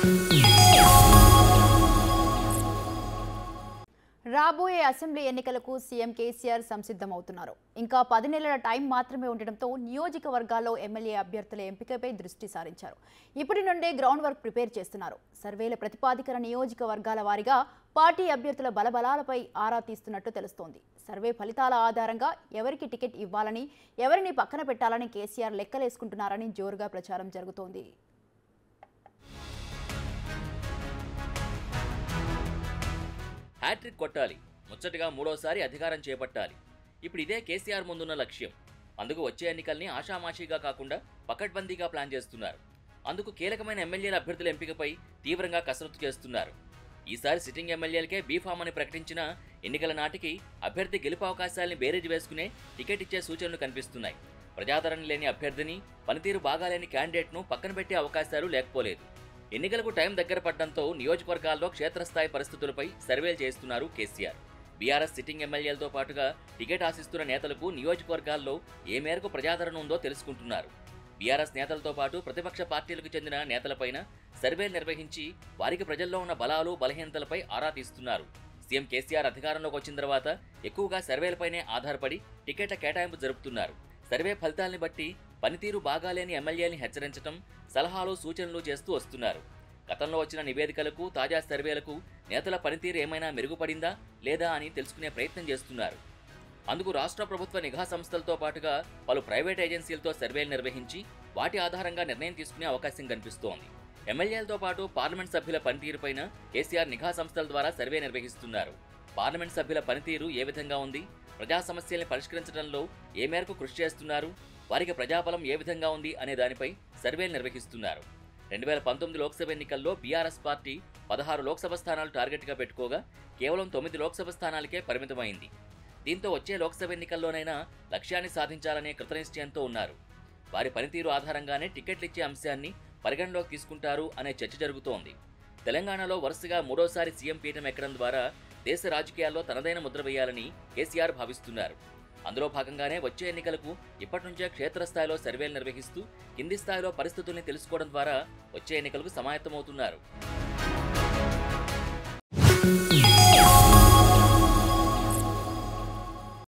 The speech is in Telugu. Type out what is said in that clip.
రాబోయే అసెంబ్లీ ఎన్నికలకు సీఎం కేసీఆర్ సంసిద్ధమవుతున్నారు ఇంకా పది నెలల టైం మాత్రమే ఉండటంతో నియోజకవర్గాల్లో ఎమ్మెల్యే అభ్యర్థుల ఎంపికపై దృష్టి సారించారు ఇప్పటి నుండే గ్రౌండ్ వర్క్ ప్రిపేర్ చేస్తున్నారు సర్వేల ప్రతిపాదికన నియోజకవర్గాల వారీగా పార్టీ అభ్యర్థుల బలబలాలపై ఆరా తీస్తున్నట్టు తెలుస్తోంది సర్వే ఫలితాల ఆధారంగా ఎవరికి టికెట్ ఇవ్వాలని ఎవరిని పక్కన పెట్టాలని కేసీఆర్ లెక్కలేసుకుంటున్నారని జోరుగా ప్రచారం జరుగుతోంది హ్యాట్రిక్ కొట్టాలి ముచ్చటగా మూడోసారి అధికారం చేపట్టాలి ఇప్పుడు ఇదే కేసీఆర్ ముందున్న లక్ష్యం అందుకు వచ్చే ఎన్నికల్ని ఆషామాషీగా కాకుండా పకడ్బందీగా ప్లాన్ చేస్తున్నారు అందుకు కీలకమైన ఎమ్మెల్యేల అభ్యర్థుల ఎంపికపై తీవ్రంగా కసరత్తు చేస్తున్నారు ఈసారి సిట్టింగ్ ఎమ్మెల్యేలకే బీఫామ్ అని ప్రకటించిన ఎన్నికల నాటికి అభ్యర్థి గెలుపు అవకాశాలని బేరేజ్ వేసుకునే టికెట్ ఇచ్చే సూచనలు కనిపిస్తున్నాయి ప్రజాదరణ లేని అభ్యర్థిని పనితీరు బాగాలేని క్యాండిడేట్ను పక్కన పెట్టే అవకాశాలు లేకపోలేదు ఎన్నికలకు టైం దగ్గర పడడంతో నియోజకవర్గాల్లో క్షేత్రస్థాయి పరిస్థితులపై సర్వేలు చేస్తున్నారు కేసీఆర్ బీఆర్ఎస్ సిట్టింగ్ ఎమ్మెల్యేలతో పాటుగా టికెట్ ఆశిస్తున్న నేతలకు నియోజకవర్గాల్లో ఏ మేరకు ప్రజాదరణ ఉందో తెలుసుకుంటున్నారు బీఆర్ఎస్ నేతలతో పాటు ప్రతిపక్ష పార్టీలకు చెందిన నేతలపైన సర్వేలు నిర్వహించి వారికి ప్రజల్లో ఉన్న బలాలు బలహీనతలపై ఆరా తీస్తున్నారు సీఎం కేసీఆర్ అధికారంలోకి వచ్చిన తర్వాత ఎక్కువగా సర్వేలపైనే ఆధారపడి టికెట్ల కేటాయింపు జరుపుతున్నారు సర్వే ఫలితాల్ని బట్టి పనితీరు బాగాలేని ఎమ్మెల్యేని హెచ్చరించడం సలహాలు సూచనలు చేస్తూ వస్తున్నారు గతంలో వచ్చిన నివేదికలకు తాజా సర్వేలకు నేతల పనితీరు ఏమైనా మెరుగుపడిందా లేదా అని తెలుసుకునే ప్రయత్నం చేస్తున్నారు అందుకు రాష్ట్ర ప్రభుత్వ నిఘా సంస్థలతో పాటుగా పలు ప్రైవేట్ ఏజెన్సీలతో సర్వేలు నిర్వహించి వాటి ఆధారంగా నిర్ణయం తీసుకునే అవకాశం కనిపిస్తోంది ఎమ్మెల్యేలతో పాటు పార్లమెంట్ సభ్యుల పనితీరుపైన కేసీఆర్ నిఘా సంస్థల ద్వారా సర్వే నిర్వహిస్తున్నారు పార్లమెంట్ సభ్యుల పనితీరు ఏ విధంగా ఉంది ప్రజా సమస్యల్ని పరిష్కరించడంలో ఏ మేరకు కృషి చేస్తున్నారు వారికి ప్రజాబలం ఏ విధంగా ఉంది అనే దానిపై సర్వేలు నిర్వహిస్తున్నారు రెండు వేల పంతొమ్మిది లోక్సభ ఎన్నికల్లో బీఆర్ఎస్ పార్టీ పదహారు లోక్సభ స్థానాలు టార్గెట్గా పెట్టుకోగా కేవలం తొమ్మిది లోక్సభ స్థానాలకే పరిమితమైంది దీంతో వచ్చే లోక్సభ ఎన్నికల్లోనైనా లక్ష్యాన్ని సాధించాలనే కృతనిశ్చయంతో ఉన్నారు వారి పనితీరు ఆధారంగానే టికెట్లు ఇచ్చే అంశాన్ని పరిగణలోకి తీసుకుంటారు అనే చర్చ జరుగుతోంది తెలంగాణలో వరుసగా మూడోసారి సీఎం పీఠం ఎక్కడం ద్వారా దేశ రాజకీయాల్లో తనదైన ముద్ర వేయాలని కేసీఆర్ భావిస్తున్నారు అందులో భాగంగానే వచ్చే ఎన్నికలకు ఇప్పటి నుంచే క్షేత్రస్థాయిలో సర్వేలు నిర్వహిస్తూ కింది స్థాయిలో పరిస్థితుల్ని తెలుసుకోవడం ద్వారా వచ్చే ఎన్నికలకు సమాయత్తమవుతున్నారు